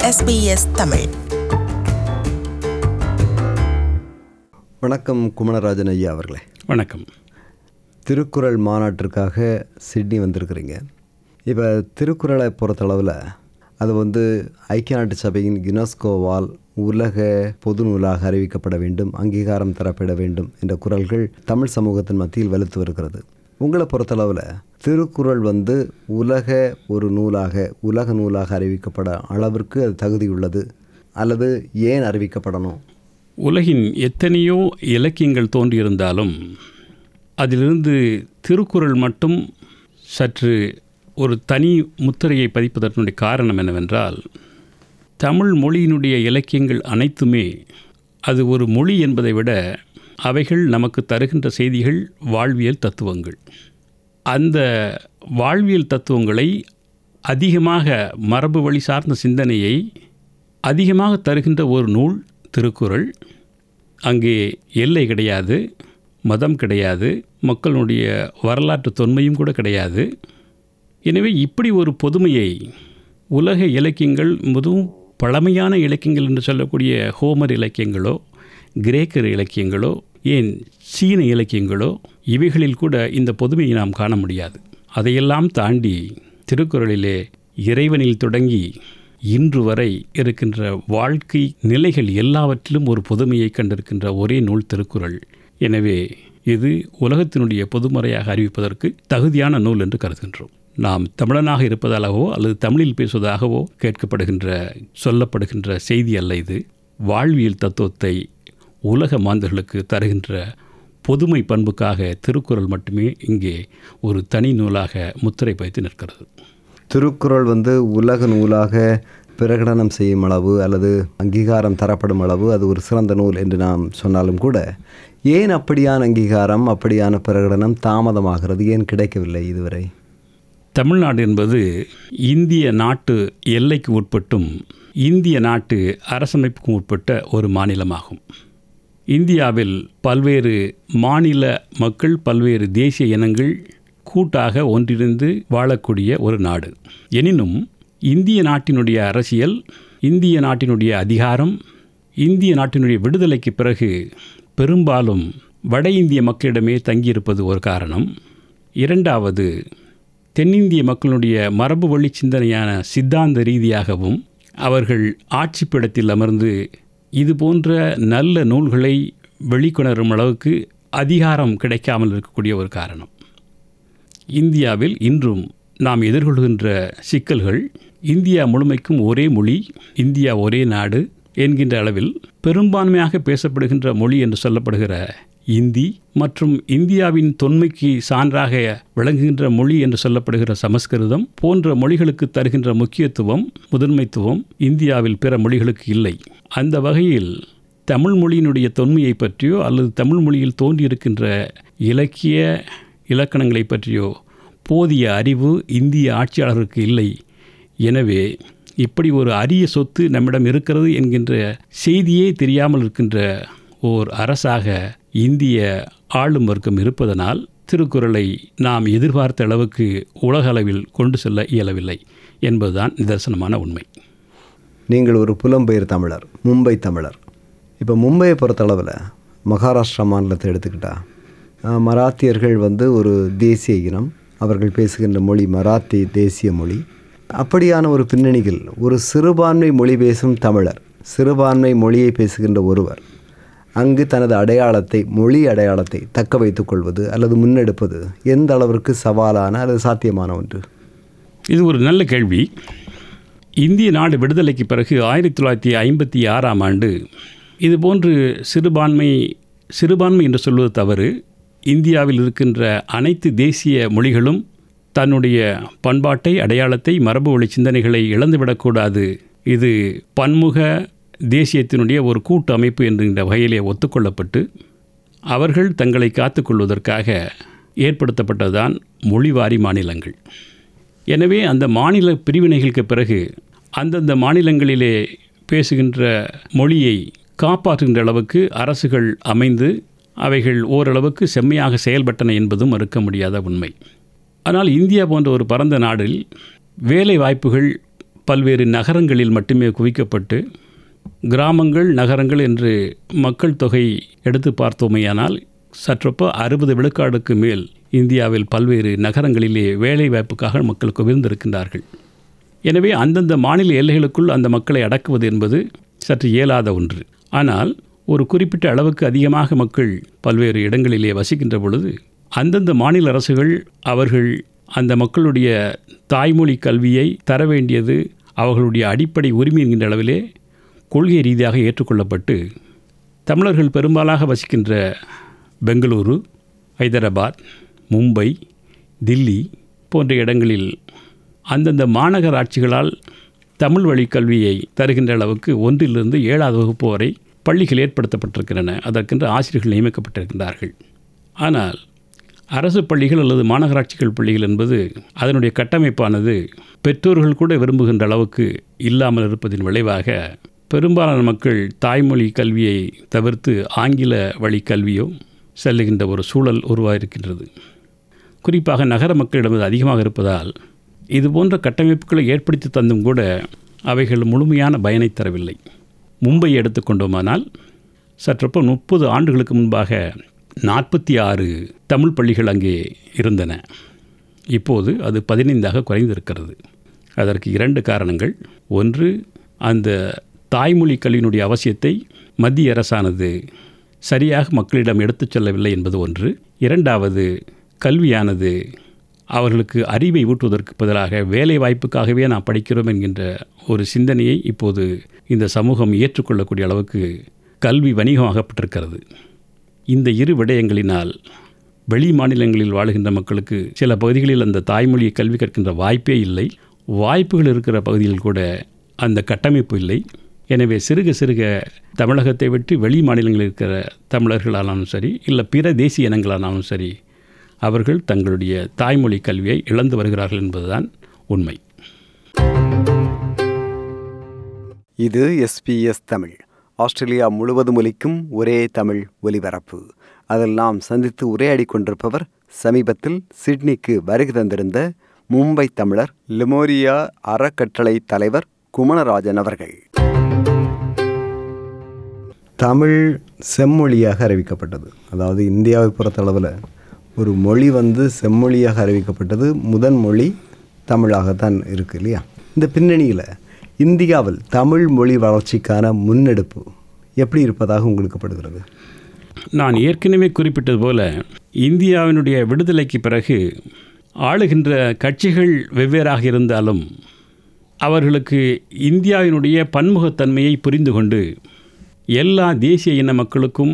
SBS Tamil வணக்கம் குமணராஜன் ஐயா அவர்களே வணக்கம் திருக்குறள் மாநாட்டிற்காக சிட்னி வந்திருக்கிறீங்க இப்போ திருக்குறளை பொறுத்தளவில் அது வந்து ஐக்கிய நாட்டு சபையின் யுனெஸ்கோவால் உலக பொது நூலாக அறிவிக்கப்பட வேண்டும் அங்கீகாரம் தரப்பட வேண்டும் என்ற குரல்கள் தமிழ் சமூகத்தின் மத்தியில் வலுத்து வருகிறது உங்களை பொறுத்தளவில் திருக்குறள் வந்து உலக ஒரு நூலாக உலக நூலாக அறிவிக்கப்பட அளவிற்கு அது தகுதியுள்ளது அல்லது ஏன் அறிவிக்கப்படணும் உலகின் எத்தனையோ இலக்கியங்கள் தோன்றியிருந்தாலும் அதிலிருந்து திருக்குறள் மட்டும் சற்று ஒரு தனி முத்திரையை பதிப்பதற்குடைய காரணம் என்னவென்றால் தமிழ் மொழியினுடைய இலக்கியங்கள் அனைத்துமே அது ஒரு மொழி என்பதை விட அவைகள் நமக்கு தருகின்ற செய்திகள் வாழ்வியல் தத்துவங்கள் அந்த வாழ்வியல் தத்துவங்களை அதிகமாக மரபு வழி சார்ந்த சிந்தனையை அதிகமாக தருகின்ற ஒரு நூல் திருக்குறள் அங்கே எல்லை கிடையாது மதம் கிடையாது மக்களுடைய வரலாற்று தொன்மையும் கூட கிடையாது எனவே இப்படி ஒரு பொதுமையை உலக இலக்கியங்கள் மிகவும் பழமையான இலக்கியங்கள் என்று சொல்லக்கூடிய ஹோமர் இலக்கியங்களோ கிரேக்கர் இலக்கியங்களோ ஏன் சீன இலக்கியங்களோ இவைகளில் கூட இந்த பொதுமையை நாம் காண முடியாது அதையெல்லாம் தாண்டி திருக்குறளிலே இறைவனில் தொடங்கி இன்று வரை இருக்கின்ற வாழ்க்கை நிலைகள் எல்லாவற்றிலும் ஒரு பொதுமையை கண்டிருக்கின்ற ஒரே நூல் திருக்குறள் எனவே இது உலகத்தினுடைய பொதுமறையாக அறிவிப்பதற்கு தகுதியான நூல் என்று கருதுகின்றோம் நாம் தமிழனாக இருப்பதாகவோ அல்லது தமிழில் பேசுவதாகவோ கேட்கப்படுகின்ற சொல்லப்படுகின்ற செய்தி அல்ல இது வாழ்வியல் தத்துவத்தை உலக மாந்தர்களுக்கு தருகின்ற பொதுமை பண்புக்காக திருக்குறள் மட்டுமே இங்கே ஒரு தனி நூலாக முத்திரை பதித்து நிற்கிறது திருக்குறள் வந்து உலக நூலாக பிரகடனம் செய்யும் அளவு அல்லது அங்கீகாரம் தரப்படும் அளவு அது ஒரு சிறந்த நூல் என்று நாம் சொன்னாலும் கூட ஏன் அப்படியான அங்கீகாரம் அப்படியான பிரகடனம் தாமதமாகிறது ஏன் கிடைக்கவில்லை இதுவரை தமிழ்நாடு என்பது இந்திய நாட்டு எல்லைக்கு உட்பட்டும் இந்திய நாட்டு அரசமைப்புக்கும் உட்பட்ட ஒரு மாநிலமாகும் இந்தியாவில் பல்வேறு மாநில மக்கள் பல்வேறு தேசிய இனங்கள் கூட்டாக ஒன்றிணைந்து வாழக்கூடிய ஒரு நாடு எனினும் இந்திய நாட்டினுடைய அரசியல் இந்திய நாட்டினுடைய அதிகாரம் இந்திய நாட்டினுடைய விடுதலைக்கு பிறகு பெரும்பாலும் வட இந்திய மக்களிடமே தங்கியிருப்பது ஒரு காரணம் இரண்டாவது தென்னிந்திய மக்களுடைய மரபு வழி சிந்தனையான சித்தாந்த ரீதியாகவும் அவர்கள் ஆட்சிப்பிடத்தில் அமர்ந்து இது போன்ற நல்ல நூல்களை வெளிக்கொணரும் அளவுக்கு அதிகாரம் கிடைக்காமல் இருக்கக்கூடிய ஒரு காரணம் இந்தியாவில் இன்றும் நாம் எதிர்கொள்கின்ற சிக்கல்கள் இந்தியா முழுமைக்கும் ஒரே மொழி இந்தியா ஒரே நாடு என்கின்ற அளவில் பெரும்பான்மையாக பேசப்படுகின்ற மொழி என்று சொல்லப்படுகிற இந்தி மற்றும் இந்தியாவின் தொன்மைக்கு சான்றாக விளங்குகின்ற மொழி என்று சொல்லப்படுகிற சமஸ்கிருதம் போன்ற மொழிகளுக்கு தருகின்ற முக்கியத்துவம் முதன்மைத்துவம் இந்தியாவில் பிற மொழிகளுக்கு இல்லை அந்த வகையில் தமிழ் மொழியினுடைய தொன்மையை பற்றியோ அல்லது தமிழ் மொழியில் தோன்றியிருக்கின்ற இலக்கிய இலக்கணங்களை பற்றியோ போதிய அறிவு இந்திய ஆட்சியாளருக்கு இல்லை எனவே இப்படி ஒரு அரிய சொத்து நம்மிடம் இருக்கிறது என்கின்ற செய்தியே தெரியாமல் இருக்கின்ற ஓர் அரசாக இந்திய ஆளும் வர்க்கம் இருப்பதனால் திருக்குறளை நாம் எதிர்பார்த்த அளவுக்கு உலக அளவில் கொண்டு செல்ல இயலவில்லை என்பதுதான் நிதர்சனமான உண்மை நீங்கள் ஒரு புலம்பெயர் தமிழர் மும்பை தமிழர் இப்போ மும்பையை பொறுத்தளவில் மகாராஷ்டிரா மாநிலத்தை எடுத்துக்கிட்டா அஹ், மராத்தியர்கள் வந்து ஒரு தேசிய இனம் அவர்கள் பேசுகின்ற மொழி மராத்தி தேசிய மொழி அப்படியான ஒரு பின்னணியில் ஒரு சிறுபான்மை மொழி பேசும் தமிழர் சிறுபான்மை மொழியை பேசுகின்ற ஒருவர் அங்கு தனது அடையாளத்தை மொழி அடையாளத்தை தக்க வைத்துக் கொள்வது அல்லது முன்னெடுப்பது எந்த அளவிற்கு சவாலான அல்லது சாத்தியமான ஒன்று இது ஒரு நல்ல கேள்வி இந்திய நாடு விடுதலைக்கு பிறகு ஆயிரத்தி தொள்ளாயிரத்தி ஐம்பத்தி ஆறாம் ஆண்டு இதுபோன்று சிறுபான்மை சிறுபான்மை என்று சொல்வது தவறு இந்தியாவில் இருக்கின்ற அனைத்து தேசிய மொழிகளும் தன்னுடைய பண்பாட்டை அடையாளத்தை மரபு வழி சிந்தனைகளை இழந்துவிடக்கூடாது இது பன்முக தேசியத்தினுடைய ஒரு கூட்டு அமைப்பு என்கின்ற வகையிலே ஒத்துக்கொள்ளப்பட்டு அவர்கள் தங்களை காத்துக்கொள்வதற்காக ஏற்படுத்தப்பட்டதுதான் மொழிவாரி மாநிலங்கள் எனவே அந்த மாநில பிரிவினைகளுக்கு பிறகு அந்தந்த மாநிலங்களிலே பேசுகின்ற மொழியை காப்பாற்றுகின்ற அளவுக்கு அரசுகள் அமைந்து அவைகள் ஓரளவுக்கு செம்மையாக செயல்பட்டன என்பதும் மறுக்க முடியாத உண்மை ஆனால் இந்தியா போன்ற ஒரு பரந்த நாடில் வேலை வாய்ப்புகள் பல்வேறு நகரங்களில் மட்டுமே குவிக்கப்பட்டு கிராமங்கள் நகரங்கள் என்று மக்கள் தொகை எடுத்து பார்த்தோமேயானால் சற்றொப்ப அறுபது விழுக்காடுக்கு மேல் இந்தியாவில் பல்வேறு நகரங்களிலே வேலை வாய்ப்புக்காக மக்கள் குவிந்திருக்கின்றார்கள் எனவே அந்தந்த மாநில எல்லைகளுக்குள் அந்த மக்களை அடக்குவது என்பது சற்று இயலாத ஒன்று ஆனால் ஒரு குறிப்பிட்ட அளவுக்கு அதிகமாக மக்கள் பல்வேறு இடங்களிலே வசிக்கின்ற பொழுது அந்தந்த மாநில அரசுகள் அவர்கள் அந்த மக்களுடைய தாய்மொழி கல்வியை தர வேண்டியது அவர்களுடைய அடிப்படை உரிமை என்கின்ற அளவிலே கொள்கை ரீதியாக ஏற்றுக்கொள்ளப்பட்டு தமிழர்கள் பெரும்பாலாக வசிக்கின்ற பெங்களூரு ஹைதராபாத் மும்பை தில்லி போன்ற இடங்களில் அந்தந்த மாநகராட்சிகளால் தமிழ் வழி கல்வியை தருகின்ற அளவுக்கு ஒன்றிலிருந்து ஏழாவது வகுப்பு வரை பள்ளிகள் ஏற்படுத்தப்பட்டிருக்கின்றன அதற்கென்று ஆசிரியர்கள் நியமிக்கப்பட்டிருக்கின்றார்கள் ஆனால் அரசு பள்ளிகள் அல்லது மாநகராட்சிகள் பள்ளிகள் என்பது அதனுடைய கட்டமைப்பானது பெற்றோர்கள் கூட விரும்புகின்ற அளவுக்கு இல்லாமல் இருப்பதின் விளைவாக பெரும்பாலான மக்கள் தாய்மொழி கல்வியை தவிர்த்து ஆங்கில வழி கல்வியோ செல்லுகின்ற ஒரு சூழல் உருவாகிருக்கின்றது குறிப்பாக நகர மக்களிடம் இது அதிகமாக இருப்பதால் இது போன்ற கட்டமைப்புகளை ஏற்படுத்தி தந்தும் கூட அவைகள் முழுமையான பயனை தரவில்லை மும்பை எடுத்துக்கொண்டோமானால் சற்றப்போ முப்பது ஆண்டுகளுக்கு முன்பாக நாற்பத்தி ஆறு தமிழ் பள்ளிகள் அங்கே இருந்தன இப்போது அது பதினைந்தாக குறைந்திருக்கிறது அதற்கு இரண்டு காரணங்கள் ஒன்று அந்த தாய்மொழி கல்வியினுடைய அவசியத்தை மத்திய அரசானது சரியாக மக்களிடம் எடுத்துச் செல்லவில்லை என்பது ஒன்று இரண்டாவது கல்வியானது அவர்களுக்கு அறிவை ஊட்டுவதற்கு பதிலாக வேலை வாய்ப்புக்காகவே நாம் படிக்கிறோம் என்கின்ற ஒரு சிந்தனையை இப்போது இந்த சமூகம் ஏற்றுக்கொள்ளக்கூடிய அளவுக்கு கல்வி வணிகமாகப்பட்டிருக்கிறது இந்த இரு விடயங்களினால் வெளி மாநிலங்களில் வாழுகின்ற மக்களுக்கு சில பகுதிகளில் அந்த தாய்மொழியை கல்வி கற்கின்ற வாய்ப்பே இல்லை வாய்ப்புகள் இருக்கிற பகுதியில் கூட அந்த கட்டமைப்பு இல்லை எனவே சிறுக சிறுக தமிழகத்தை விட்டு வெளி மாநிலங்களில் இருக்கிற தமிழர்களானாலும் சரி இல்லை பிற தேசிய இனங்களானாலும் சரி அவர்கள் தங்களுடைய தாய்மொழி கல்வியை இழந்து வருகிறார்கள் என்பதுதான் உண்மை இது எஸ்பிஎஸ் தமிழ் ஆஸ்திரேலியா முழுவதும் ஒலிக்கும் ஒரே தமிழ் ஒலிபரப்பு அதில் நாம் சந்தித்து உரையாடி கொண்டிருப்பவர் சமீபத்தில் சிட்னிக்கு வருகை தந்திருந்த மும்பை தமிழர் லிமோரியா அறக்கட்டளை தலைவர் குமணராஜன் அவர்கள் தமிழ் செம்மொழியாக அறிவிக்கப்பட்டது அதாவது இந்தியாவை பொறுத்தளவில் ஒரு மொழி வந்து செம்மொழியாக அறிவிக்கப்பட்டது முதன் மொழி தமிழாகத்தான் இருக்கு இல்லையா இந்த பின்னணியில் இந்தியாவில் தமிழ் மொழி வளர்ச்சிக்கான முன்னெடுப்பு எப்படி இருப்பதாக உங்களுக்கு படுகிறது நான் ஏற்கனவே குறிப்பிட்டது போல இந்தியாவினுடைய விடுதலைக்கு பிறகு ஆளுகின்ற கட்சிகள் வெவ்வேறாக இருந்தாலும் அவர்களுக்கு இந்தியாவினுடைய பன்முகத்தன்மையை புரிந்து கொண்டு எல்லா தேசிய இன மக்களுக்கும்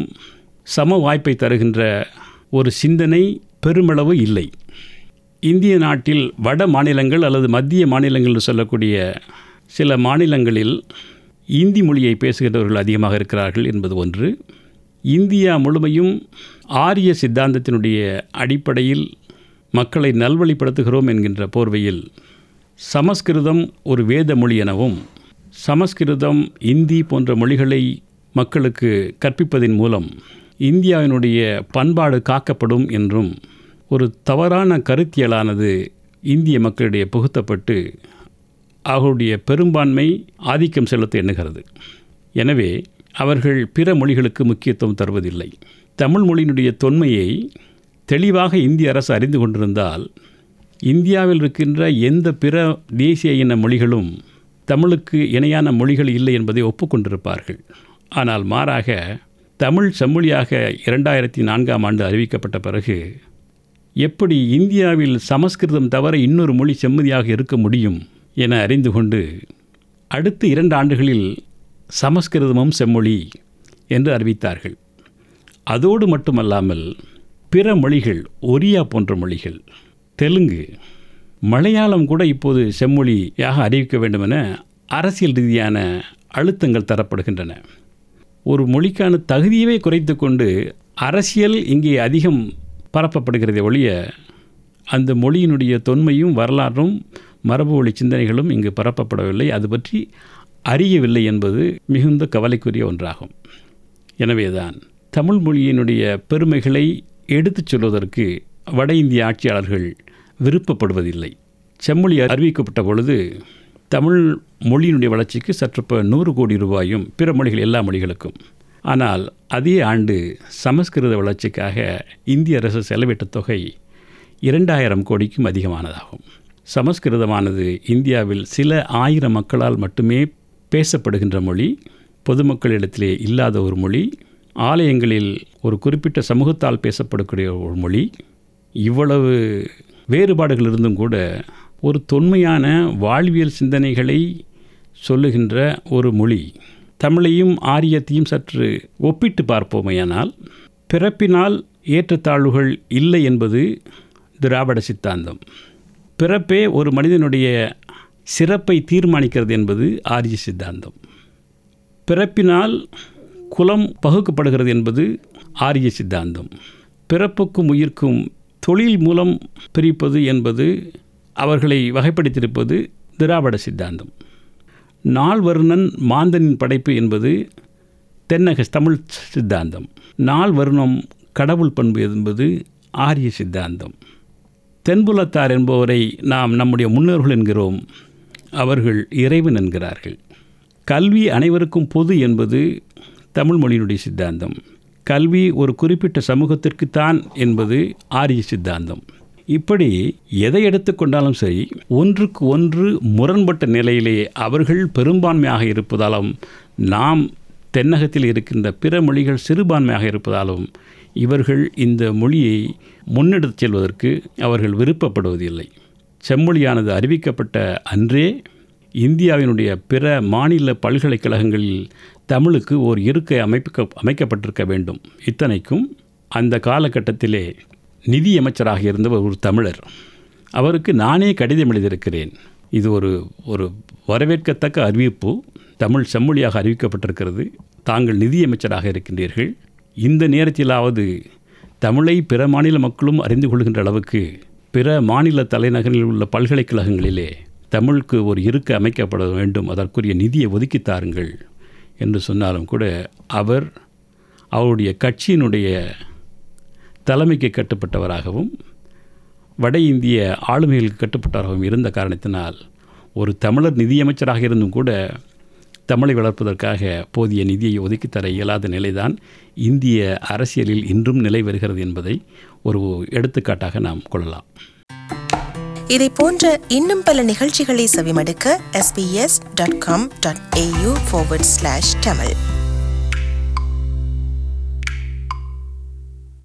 சம வாய்ப்பை தருகின்ற ஒரு சிந்தனை பெருமளவு இல்லை இந்திய நாட்டில் வட மாநிலங்கள் அல்லது மத்திய மாநிலங்கள் என்று சொல்லக்கூடிய சில மாநிலங்களில் இந்தி மொழியை பேசுகிறவர்கள் அதிகமாக இருக்கிறார்கள் என்பது ஒன்று இந்தியா முழுமையும் ஆரிய சித்தாந்தத்தினுடைய அடிப்படையில் மக்களை நல்வழிப்படுத்துகிறோம் என்கின்ற போர்வையில் சமஸ்கிருதம் ஒரு வேத மொழி எனவும் சமஸ்கிருதம் இந்தி போன்ற மொழிகளை மக்களுக்கு கற்பிப்பதின் மூலம் இந்தியாவினுடைய பண்பாடு காக்கப்படும் என்றும் ஒரு தவறான கருத்தியலானது இந்திய மக்களிடையே புகுத்தப்பட்டு அவர்களுடைய பெரும்பான்மை ஆதிக்கம் செலுத்த எண்ணுகிறது எனவே அவர்கள் பிற மொழிகளுக்கு முக்கியத்துவம் தருவதில்லை தமிழ் மொழியினுடைய தொன்மையை தெளிவாக இந்திய அரசு அறிந்து கொண்டிருந்தால் இந்தியாவில் இருக்கின்ற எந்த பிற தேசிய இன மொழிகளும் தமிழுக்கு இணையான மொழிகள் இல்லை என்பதை ஒப்புக்கொண்டிருப்பார்கள் ஆனால் மாறாக தமிழ் செம்மொழியாக இரண்டாயிரத்தி நான்காம் ஆண்டு அறிவிக்கப்பட்ட பிறகு எப்படி இந்தியாவில் சமஸ்கிருதம் தவிர இன்னொரு மொழி செம்மதியாக இருக்க முடியும் என அறிந்து கொண்டு அடுத்த இரண்டு ஆண்டுகளில் சமஸ்கிருதமும் செம்மொழி என்று அறிவித்தார்கள் அதோடு மட்டுமல்லாமல் பிற மொழிகள் ஒரியா போன்ற மொழிகள் தெலுங்கு மலையாளம் கூட இப்போது செம்மொழியாக அறிவிக்க வேண்டுமென அரசியல் ரீதியான அழுத்தங்கள் தரப்படுகின்றன ஒரு மொழிக்கான தகுதியவே குறைத்து கொண்டு அரசியல் இங்கே அதிகம் பரப்பப்படுகிறதே ஒழிய அந்த மொழியினுடைய தொன்மையும் வரலாறும் மரபு வழி சிந்தனைகளும் இங்கு பரப்பப்படவில்லை அது பற்றி அறியவில்லை என்பது மிகுந்த கவலைக்குரிய ஒன்றாகும் எனவேதான் தமிழ் மொழியினுடைய பெருமைகளை எடுத்துச் சொல்வதற்கு வட இந்திய ஆட்சியாளர்கள் விருப்பப்படுவதில்லை செம்மொழி அறிவிக்கப்பட்ட பொழுது தமிழ் மொழியினுடைய வளர்ச்சிக்கு சற்று இப்போ நூறு கோடி ரூபாயும் பிற மொழிகள் எல்லா மொழிகளுக்கும் ஆனால் அதே ஆண்டு சமஸ்கிருத வளர்ச்சிக்காக இந்திய அரசு செலவிட்ட தொகை இரண்டாயிரம் கோடிக்கும் அதிகமானதாகும் சமஸ்கிருதமானது இந்தியாவில் சில ஆயிரம் மக்களால் மட்டுமே பேசப்படுகின்ற மொழி பொதுமக்களிடத்திலே இல்லாத ஒரு மொழி ஆலயங்களில் ஒரு குறிப்பிட்ட சமூகத்தால் பேசப்படக்கூடிய ஒரு மொழி இவ்வளவு வேறுபாடுகள் இருந்தும் கூட ஒரு தொன்மையான வாழ்வியல் சிந்தனைகளை சொல்லுகின்ற ஒரு மொழி தமிழையும் ஆரியத்தையும் சற்று ஒப்பிட்டு பார்ப்போமேயானால் பிறப்பினால் ஏற்றத்தாழ்வுகள் இல்லை என்பது திராவிட சித்தாந்தம் பிறப்பே ஒரு மனிதனுடைய சிறப்பை தீர்மானிக்கிறது என்பது ஆரிய சித்தாந்தம் பிறப்பினால் குலம் பகுக்கப்படுகிறது என்பது ஆரிய சித்தாந்தம் பிறப்புக்கும் உயிர்க்கும் தொழில் மூலம் பிரிப்பது என்பது அவர்களை வகைப்படுத்தியிருப்பது திராவிட சித்தாந்தம் நால்வர்ணன் மாந்தனின் படைப்பு என்பது தென்னக தமிழ் சித்தாந்தம் நால் வருணம் கடவுள் பண்பு என்பது ஆரிய சித்தாந்தம் தென்புலத்தார் என்பவரை நாம் நம்முடைய முன்னோர்கள் என்கிறோம் அவர்கள் இறைவன் என்கிறார்கள் கல்வி அனைவருக்கும் பொது என்பது தமிழ் மொழியினுடைய சித்தாந்தம் கல்வி ஒரு குறிப்பிட்ட சமூகத்திற்குத்தான் என்பது ஆரிய சித்தாந்தம் இப்படி எதை எடுத்துக்கொண்டாலும் சரி ஒன்றுக்கு ஒன்று முரண்பட்ட நிலையிலே அவர்கள் பெரும்பான்மையாக இருப்பதாலும் நாம் தென்னகத்தில் இருக்கின்ற பிற மொழிகள் சிறுபான்மையாக இருப்பதாலும் இவர்கள் இந்த மொழியை முன்னெடுத்துச் செல்வதற்கு அவர்கள் விருப்பப்படுவதில்லை செம்மொழியானது அறிவிக்கப்பட்ட அன்றே இந்தியாவினுடைய பிற மாநில பல்கலைக்கழகங்களில் தமிழுக்கு ஒரு இருக்கை அமைக்க அமைக்கப்பட்டிருக்க வேண்டும் இத்தனைக்கும் அந்த காலகட்டத்திலே நிதி அமைச்சராக இருந்தவர் ஒரு தமிழர் அவருக்கு நானே கடிதம் எழுதியிருக்கிறேன் இது ஒரு ஒரு வரவேற்கத்தக்க அறிவிப்பு தமிழ் செம்மொழியாக அறிவிக்கப்பட்டிருக்கிறது தாங்கள் நிதியமைச்சராக இருக்கின்றீர்கள் இந்த நேரத்திலாவது தமிழை பிற மாநில மக்களும் அறிந்து கொள்கின்ற அளவுக்கு பிற மாநில தலைநகரில் உள்ள பல்கலைக்கழகங்களிலே தமிழுக்கு ஒரு இருக்கை அமைக்கப்பட வேண்டும் அதற்குரிய நிதியை ஒதுக்கி தாருங்கள் என்று சொன்னாலும் கூட அவர் அவருடைய கட்சியினுடைய தலைமைக்கு கட்டுப்பட்டவராகவும் வட இந்திய ஆளுமைகளுக்கு கட்டுப்பட்டவராகவும் இருந்த காரணத்தினால் ஒரு தமிழர் நிதியமைச்சராக இருந்தும் கூட தமிழை வளர்ப்பதற்காக போதிய நிதியை ஒதுக்கி தர இயலாத நிலைதான் இந்திய அரசியலில் இன்றும் நிலை வருகிறது என்பதை ஒரு எடுத்துக்காட்டாக நாம் கொள்ளலாம் இதை போன்ற இன்னும் பல நிகழ்ச்சிகளை செவிமடுக்க sbs.com.au forward slash tamil